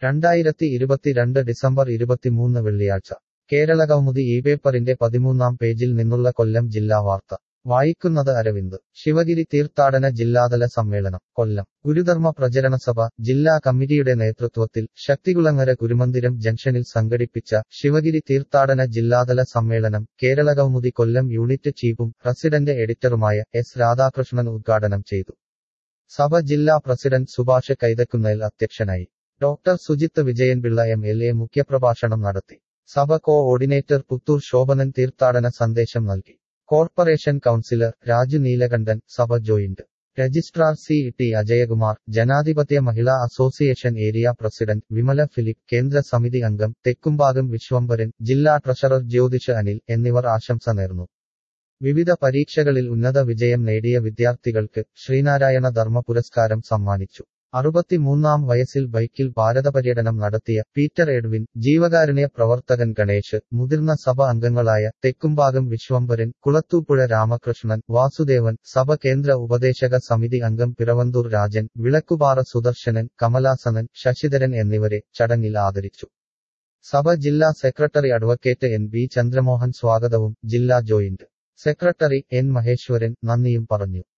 രണ്ടായിരത്തി ഇരുപത്തിരണ്ട് ഡിസംബർ ഇരുപത്തിമൂന്ന് വെള്ളിയാഴ്ച കേരളകൗമുദി ഈ പേപ്പറിന്റെ പതിമൂന്നാം പേജിൽ നിന്നുള്ള കൊല്ലം ജില്ലാ വാർത്ത വായിക്കുന്നത് അരവിന്ദ് ശിവഗിരി തീർത്ഥാടന ജില്ലാതല സമ്മേളനം കൊല്ലം ഗുരുധർമ്മ പ്രചരണ സഭ ജില്ലാ കമ്മിറ്റിയുടെ നേതൃത്വത്തിൽ ശക്തികുളങ്ങര ഗുരുമന്ദിരം ജംഗ്ഷനിൽ സംഘടിപ്പിച്ച ശിവഗിരി തീർത്ഥാടന ജില്ലാതല സമ്മേളനം കേരളകൗമുദി കൊല്ലം യൂണിറ്റ് ചീഫും പ്രസിഡന്റ് എഡിറ്ററുമായ എസ് രാധാകൃഷ്ണൻ ഉദ്ഘാടനം ചെയ്തു സഭ ജില്ലാ പ്രസിഡന്റ് സുഭാഷ് കൈതക്കുന്നേൽ അധ്യക്ഷനായി doctor Sujith Vijayanpillai M L A മുഖ്യപ്രഭാഷണം നടത്തി സഭ കോ ഓർഡിനേറ്റർ പുത്തൂർ ശോഭനൻ തീർത്ഥാടന സന്ദേശം നൽകി കോർപ്പറേഷൻ കൗൺസിലർ രാജു നീലകണ്ഠൻ സഭ joint registrar C T Ajayakumar ജനാധിപത്യ മഹിളാ association area president Vimala Philip കേന്ദ്ര സമിതി അംഗം തെക്കുംഭാഗം വിശ്വംഭരൻ ജില്ലാ ട്രഷറർ ജ്യോതിഷ് അനിൽ എന്നിവർ ആശംസ നേർന്നു വിവിധ പരീക്ഷകളിൽ ഉന്നത വിജയം നേടിയ വിദ്യാർത്ഥികൾക്ക് ശ്രീനാരായണ ധർമ്മ പുരസ്കാരം സമ്മാനിച്ചു അറുപത്തിമൂന്നാം വയസ്സിൽ ബൈക്കിൽ ഭാരതപര്യടനം നടത്തിയ പീറ്റർ എഡ്വിൻ ജീവകാരുണ്യ പ്രവർത്തകൻ ഗണേഷ് മുതിർന്ന സഭ അംഗങ്ങളായ തെക്കുംഭാഗം വിശ്വംഭരൻ കുളത്തൂപ്പുഴ രാമകൃഷ്ണൻ വാസുദേവൻ സഭ കേന്ദ്ര ഉപദേശക സമിതി അംഗം പിറവന്തൂർ രാജൻ വിളക്കുപാറ സുദർശനൻ കമലാസനൻ ശശിധരൻ എന്നിവരെ ചടങ്ങിൽ ആദരിച്ചു സഭ ജില്ലാ secretary advocate N B Chandramohan സ്വാഗതവും ജില്ലാ ജോയിന്റ് സെക്രട്ടറി എൻ മഹേശ്വരൻ നന്ദിയും പറഞ്ഞു